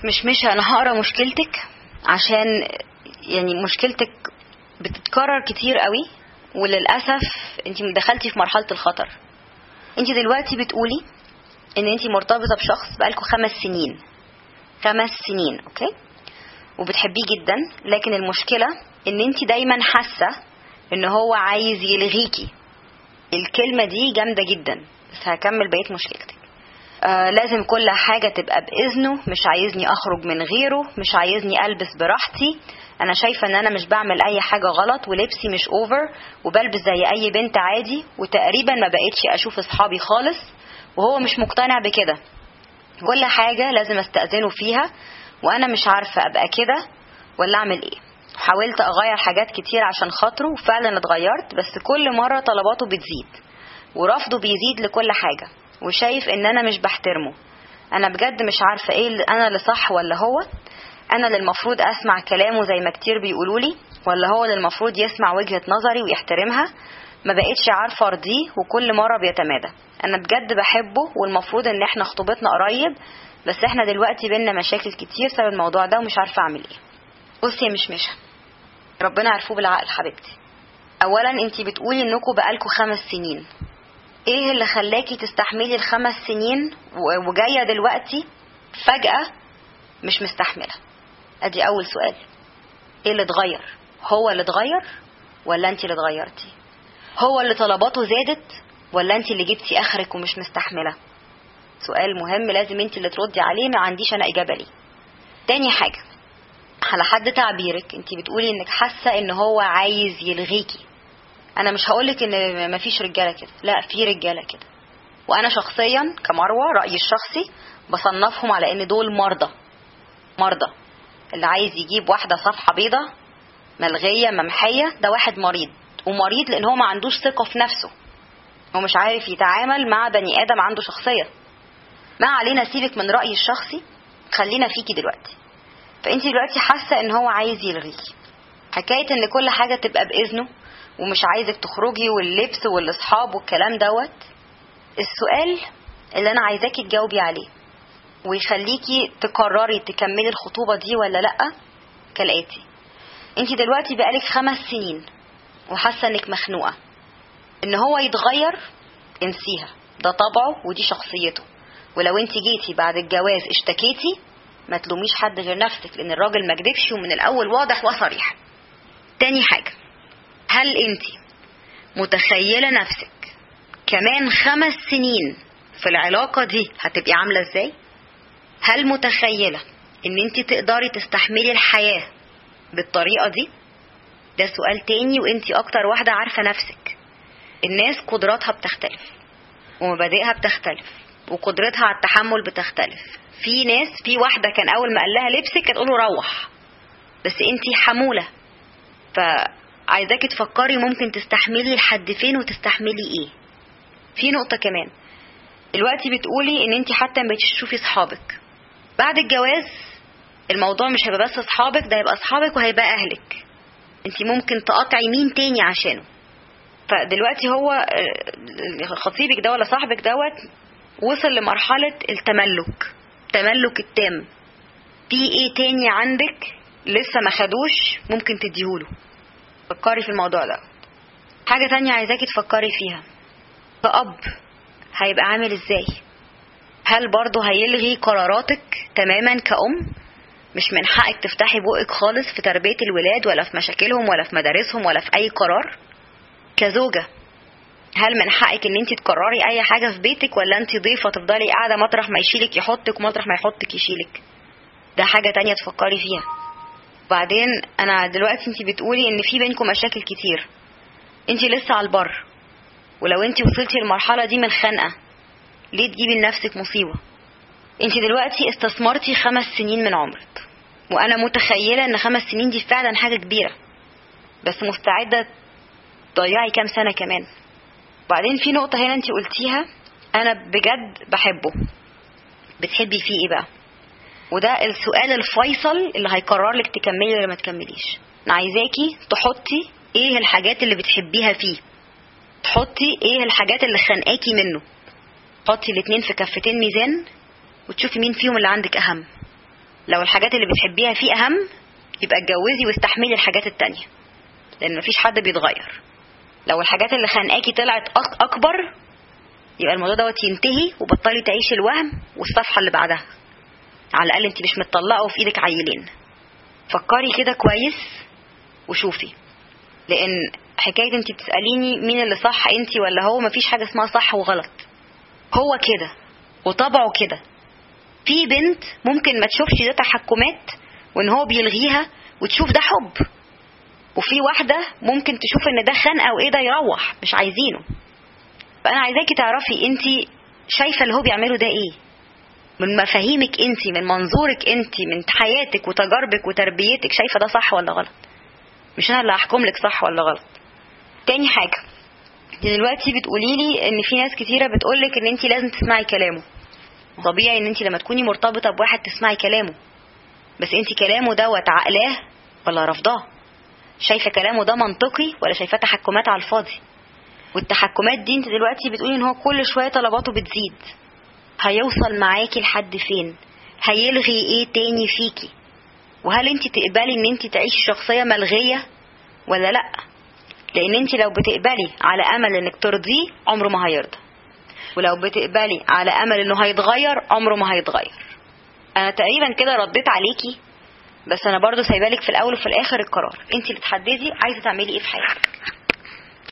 مش مش انا هقرا مشكلتك عشان يعني مشكلتك بتتكرر كتير قوي وللاسف انت دخلتي في مرحله الخطر انت دلوقتي بتقولي ان انت مرتبطه بشخص بقالكوا خمس سنين خمس سنين اوكي وبتحبيه جدا لكن المشكله ان انت دايما حاسه ان هو عايز يلغيكي الكلمه دي جامده جدا بس هكمل بقيه مشكلتك آه لازم كل حاجة تبقى بإذنه مش عايزني أخرج من غيره مش عايزني ألبس براحتي أنا شايفة إن أنا مش بعمل أي حاجة غلط ولبسي مش أوفر وبلبس زي أي بنت عادي وتقريبا ما بقتش أشوف أصحابي خالص وهو مش مقتنع بكده كل حاجة لازم أستأذنه فيها وأنا مش عارفة أبقى كده ولا أعمل إيه حاولت أغير حاجات كتير عشان خاطره وفعلا اتغيرت بس كل مرة طلباته بتزيد ورفضه بيزيد لكل حاجة وشايف ان انا مش بحترمه انا بجد مش عارفه ايه اللي انا اللي صح ولا هو انا اللي المفروض اسمع كلامه زي ما كتير بيقولوا لي ولا هو اللي المفروض يسمع وجهه نظري ويحترمها ما بقتش عارفه ارضيه وكل مره بيتمادى انا بجد بحبه والمفروض ان احنا خطوبتنا قريب بس احنا دلوقتي بينا مشاكل كتير بسبب الموضوع ده ومش عارفه اعمل ايه بصي يا مش مش ربنا عرفوه بالعقل حبيبتي اولا انتي بتقولي انكم بقالكوا خمس سنين ايه اللي خلاكي تستحملي الخمس سنين وجايه دلوقتي فجاه مش مستحمله ادي اول سؤال ايه اللي اتغير هو اللي اتغير ولا انت اللي اتغيرتي هو اللي طلباته زادت ولا انت اللي جبتي اخرك ومش مستحمله سؤال مهم لازم انت اللي تردي عليه ما عنديش انا اجابه ليه تاني حاجه على حد تعبيرك انت بتقولي انك حاسه ان هو عايز يلغيكي انا مش هقولك ان مفيش رجاله كده لا في رجاله كده وانا شخصيا كمروه رايي الشخصي بصنفهم على ان دول مرضى مرضى اللي عايز يجيب واحده صفحه بيضة ملغيه ممحيه ده واحد مريض ومريض لان هو ما عندوش ثقه في نفسه هو مش عارف يتعامل مع بني ادم عنده شخصيه ما علينا سيبك من رايي الشخصي خلينا فيكي دلوقتي فانت دلوقتي حاسه ان هو عايز يلغيكي حكايه ان كل حاجه تبقى باذنه ومش عايزك تخرجي واللبس والاصحاب والكلام دوت السؤال اللي انا عايزاكي تجاوبي عليه ويخليكي تقرري تكملي الخطوبه دي ولا لا كالاتي انت دلوقتي بقالك خمس سنين وحاسه انك مخنوقه ان هو يتغير انسيها ده طبعه ودي شخصيته ولو انت جيتي بعد الجواز اشتكيتي ما تلوميش حد غير نفسك لان الراجل ما كدبش ومن الاول واضح وصريح تاني حاجه هل انت متخيله نفسك كمان خمس سنين في العلاقه دي هتبقي عامله ازاي هل متخيله ان انت تقدري تستحملي الحياه بالطريقه دي ده سؤال تاني وانت اكتر واحده عارفه نفسك الناس قدراتها بتختلف ومبادئها بتختلف وقدرتها على التحمل بتختلف في ناس في واحدة كان أول ما قال لها لبسك كانت تقول له روح بس انتي حمولة فعايزاكي تفكري ممكن تستحملي لحد فين وتستحملي ايه في نقطة كمان دلوقتي بتقولي ان انتي حتى ما تشوفي اصحابك بعد الجواز الموضوع مش هيبقى بس اصحابك ده هيبقى اصحابك وهيبقى اهلك انتي ممكن تقاطعي مين تاني عشانه فدلوقتي هو خطيبك ده ولا صاحبك دوت وصل لمرحلة التملك التملك التام في ايه تاني عندك لسه ما خدوش ممكن تديهوله فكري في الموضوع ده حاجة تانية عايزاكي تفكري فيها كأب هيبقى عامل ازاي هل برضه هيلغي قراراتك تماما كأم مش من حقك تفتحي بقك خالص في تربية الولاد ولا في مشاكلهم ولا في مدارسهم ولا في أي قرار كزوجة هل من حقك ان انت تقرري اي حاجة في بيتك ولا انت ضيفة تفضلي قاعدة مطرح ما يشيلك يحطك ومطرح ما يحطك يشيلك ده حاجة تانية تفكري فيها وبعدين انا دلوقتي انت بتقولي ان في بينكم مشاكل كتير انت لسه على البر ولو انت وصلتي للمرحلة دي من الخنقة ليه تجيبي لنفسك مصيبة انت دلوقتي استثمرتي خمس سنين من عمرك وانا متخيلة ان خمس سنين دي فعلا حاجة كبيرة بس مستعدة تضيعي كام سنة كمان وبعدين في نقطة هنا انت قلتيها انا بجد بحبه بتحبي فيه ايه بقى وده السؤال الفيصل اللي هيقرر لك تكملي ولا ما تكمليش انا عايزاكي تحطي ايه الحاجات اللي بتحبيها فيه تحطي ايه الحاجات اللي خانقاكي منه تحطي الاتنين في كفتين ميزان وتشوفي مين فيهم اللي عندك اهم لو الحاجات اللي بتحبيها فيه اهم يبقى اتجوزي واستحملي الحاجات التانية لان مفيش حد بيتغير لو الحاجات اللي خانقاكي طلعت أك- اكبر يبقى الموضوع دوت ينتهي وبطلي تعيشي الوهم والصفحه اللي بعدها على الاقل انت مش متطلقه وفي ايدك عيلين فكري كده كويس وشوفي لان حكايه انت بتساليني مين اللي صح انت ولا هو مفيش حاجه اسمها صح وغلط هو كده وطبعه كده في بنت ممكن ما تشوفش ده تحكمات وان هو بيلغيها وتشوف ده حب وفي واحده ممكن تشوف ان ده خنقه وايه ده يروح مش عايزينه فانا عايزاكي تعرفي انت شايفه اللي هو بيعمله ده ايه من مفاهيمك انت من منظورك انت من حياتك وتجاربك وتربيتك شايفه ده صح ولا غلط مش انا اللي هحكم لك صح ولا غلط تاني حاجه انت دلوقتي بتقولي لي ان في ناس كتيره بتقول لك ان انت لازم تسمعي كلامه طبيعي ان انت لما تكوني مرتبطه بواحد تسمعي كلامه بس انت كلامه دوت عقلاه ولا رافضاه شايفه كلامه ده منطقي ولا شايفاه تحكمات على الفاضي والتحكمات دي انت دلوقتي بتقولي ان هو كل شويه طلباته بتزيد هيوصل معاكي لحد فين هيلغي ايه تاني فيكي وهل انت تقبلي ان انت تعيشي شخصيه ملغيه ولا لا لان انت لو بتقبلي على امل انك ترضيه عمره ما هيرضى ولو بتقبلي على امل انه هيتغير عمره ما هيتغير انا تقريبا كده رديت عليكي بس انا برضو سايبالك في الاول وفي الاخر القرار انت اللي تحددي عايزه تعملي ايه في حياتك